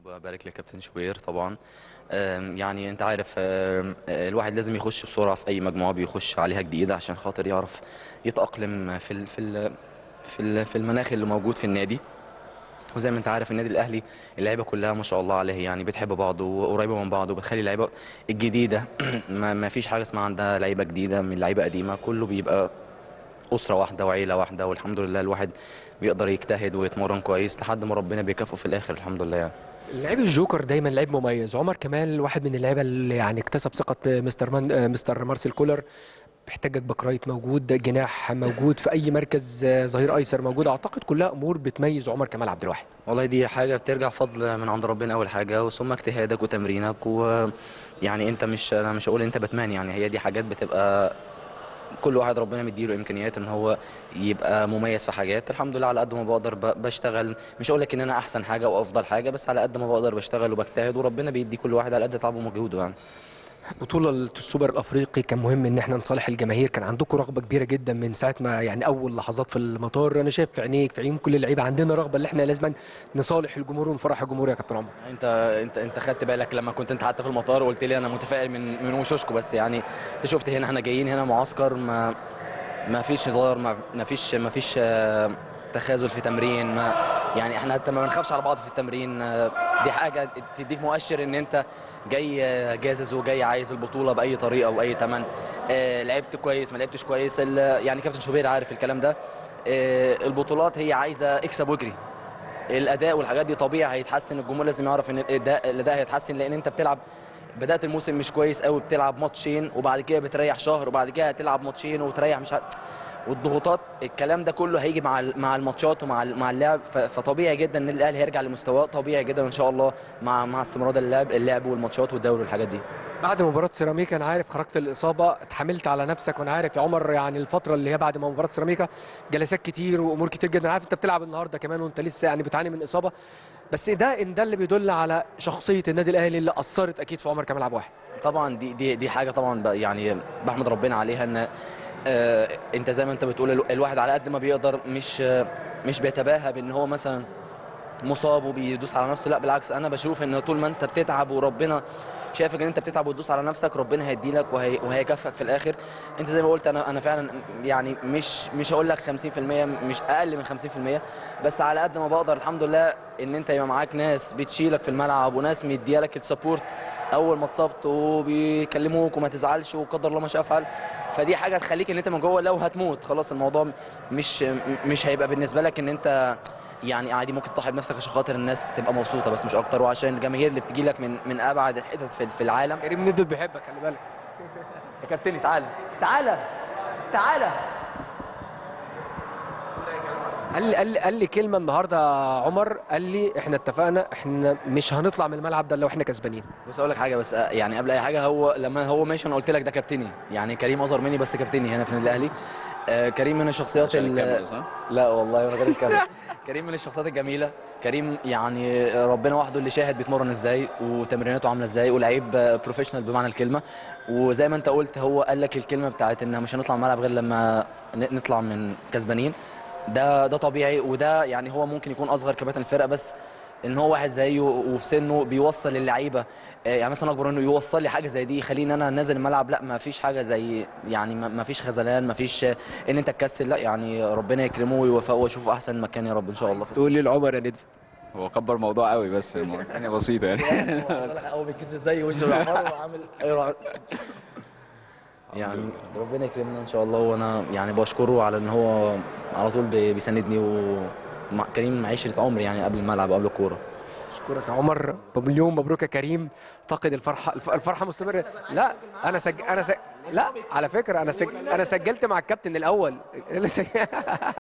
وببارك لكابتن شوبير طبعا آم، يعني انت عارف آم، آه، الواحد لازم يخش بسرعه في اي مجموعه بيخش عليها جديده عشان خاطر يعرف يتاقلم في ال في ال في ال- في المناخ اللي موجود في النادي وزي ما انت عارف النادي الاهلي اللعيبه كلها ما شاء الله عليه يعني بتحب بعض وقريبه من بعض وبتخلي اللعيبه الجديده ما, ما فيش حاجه اسمها عندها لعيبه جديده من لعيبه قديمه كله بيبقى اسره واحده وعيله واحده والحمد لله الواحد بيقدر يجتهد ويتمرن كويس لحد ما ربنا بيكافئه في الاخر الحمد لله يعني. لعيب الجوكر دايما لعيب مميز عمر كمال واحد من اللعيبه اللي يعني اكتسب ثقه مستر من... آه، مستر مارسيل كولر محتاجك باك رايت موجود جناح موجود في اي مركز آه، ظهير ايسر موجود اعتقد كلها امور بتميز عمر كمال عبد الواحد والله دي حاجة بترجع فضل من عند ربنا أول حاجة ثم اجتهادك وتمرينك ويعني أنت مش أنا مش هقول أنت باتمان يعني هي دي حاجات بتبقى كل واحد ربنا مديله إمكانيات إن هو يبقى مميز في حاجات الحمد لله على قد ما بقدر ب- بشتغل مش هقول لك إن أنا أحسن حاجة وأفضل حاجة بس على قد ما بقدر بشتغل وبجتهد وربنا بيدي كل واحد على قد تعبه ومجهوده يعني بطولة السوبر الافريقي كان مهم ان احنا نصالح الجماهير كان عندكم رغبه كبيره جدا من ساعه ما يعني اول لحظات في المطار انا شايف في عينيك في عيون كل اللعيبه عندنا رغبه ان احنا لازم نصالح الجمهور ونفرح الجمهور يا كابتن عمر انت انت انت خدت بالك لما كنت انت حتى في المطار وقلت لي انا متفائل من من وشوشكو بس يعني انت شفت هنا احنا جايين هنا معسكر ما ما فيش هزار ما ما فيش ما فيش آه، تخاذل في تمرين ما يعني احنا حتى ما بنخافش على بعض في التمرين آه، دي حاجه تديك مؤشر ان انت جاي آه، جاهز وجاي عايز البطوله باي طريقه واي ثمن لعبت كويس ما لعبتش كويس ال- يعني كابتن شوبير عارف الكلام ده آه، البطولات هي عايزه اكسب واجري الاداء والحاجات دي طبيعي هيتحسن الجمهور لازم يعرف ان الاداء الاداء هيتحسن لان انت بتلعب بدات الموسم مش كويس قوي بتلعب ماتشين وبعد كده بتريح شهر وبعد كده هتلعب ماتشين وتريح مش عارف والضغوطات الكلام ده كله هيجي مع ال- مع الماتشات ومع ال- مع اللعب ف- فطبيعي جدا ان الاهلي هيرجع لمستواه طبيعي جدا ان شاء الله مع مع استمرار اللعب اللعب والماتشات والدوري والحاجات دي بعد مباراة سيراميكا أنا عارف خرجت الإصابة اتحملت على نفسك وأنا عارف يا عمر يعني الفترة اللي هي بعد ما مباراة سيراميكا جلسات كتير وأمور كتير جدا عارف أنت بتلعب النهاردة كمان وأنت لسه يعني بتعاني من إصابة بس ده إن ده اللي بيدل على شخصية النادي الأهلي اللي أثرت أكيد في عمر كمال عبد الواحد طبعا دي دي دي حاجه طبعا ب- يعني بحمد ربنا عليها ان آه، انت زي ما انت بتقول ال- الواحد على قد ما بيقدر مش آه، مش بيتباهى بان هو مثلا مصاب وبيدوس على نفسه لا بالعكس انا بشوف ان طول ما انت بتتعب وربنا شايفك ان انت بتتعب وتدوس على نفسك ربنا هيديلك وهي وهيكافئك في الاخر انت زي ما قلت انا انا فعلا يعني مش مش هقول لك 50% مش اقل من 50% بس على قد ما بقدر الحمد لله ان انت يبقى معاك ناس بتشيلك في الملعب وناس مديالك السبورت اول ما اتصبت وبيكلموك وما تزعلش وقدر الله ما شاء فعل فدي حاجه تخليك ان انت من جوه لو هتموت خلاص الموضوع مش مش هيبقى بالنسبه لك ان انت يعني عادي ممكن تضحي بنفسك عشان خاطر الناس تبقى مبسوطه بس مش اكتر وعشان الجماهير اللي بتجي لك من من ابعد الحتت في, في العالم كريم ندل بيحبك خلي بالك يا كابتن تعالى تعالى تعالى قال لي قال لي قال لي كلمة النهاردة يا عمر قال لي إحنا اتفقنا إحنا مش هنطلع من الملعب ده لو إحنا كسبانين بص اقول لك حاجه بس آه، يعني قبل اي حاجه هو لما هو ماشي انا قلت لك ده كابتني يعني كريم اصغر مني بس كابتني هنا في النادي الاهلي آه، كريم من الشخصيات عشان ال- الكاميرا صح؟ لا والله من غير الكاميرا كريم من الشخصيات الجميله كريم يعني ربنا وحده اللي شاهد بيتمرن ازاي وتمريناته عامله ازاي ولعيب بروفيشنال بمعنى الكلمه وزي ما انت قلت هو قال لك الكلمه بتاعت ان مش هنطلع من الملعب غير لما ن- نطلع من كسبانين ده ده طبيعي وده يعني هو ممكن يكون اصغر كباتن الفرقه بس ان هو واحد زيه وفي سنه بيوصل للعيبه آه، يعني مثلا اكبر منه يوصل لي حاجه زي دي يخليني انا نازل الملعب لا ما فيش حاجه زي يعني ما ما فيش خذلان ما فيش آه، ان انت تكسل لا يعني ربنا يكرمه ويوفقه ويشوفه احسن مكان يا رب ان شاء الله تقول لي لعمر يا ندفت هو كبر الموضوع قوي بس الموضوع يعني بسيطه يعني هو بيتكسر زي وشه بيحمر وعامل ايوه يعني ربنا يكرمنا ان شاء الله وانا يعني بشكره على ان هو على طول بي- بيساندني وكريم عشره عمر يعني قبل الملعب وقبل الكوره اشكرك يا عمر مليون مبروك يا كريم اعتقد الفرحه الف- الفرحه مستمره لا انا سج... انا سج... لا على فكره انا سج... انا سجلت مع الكابتن الاول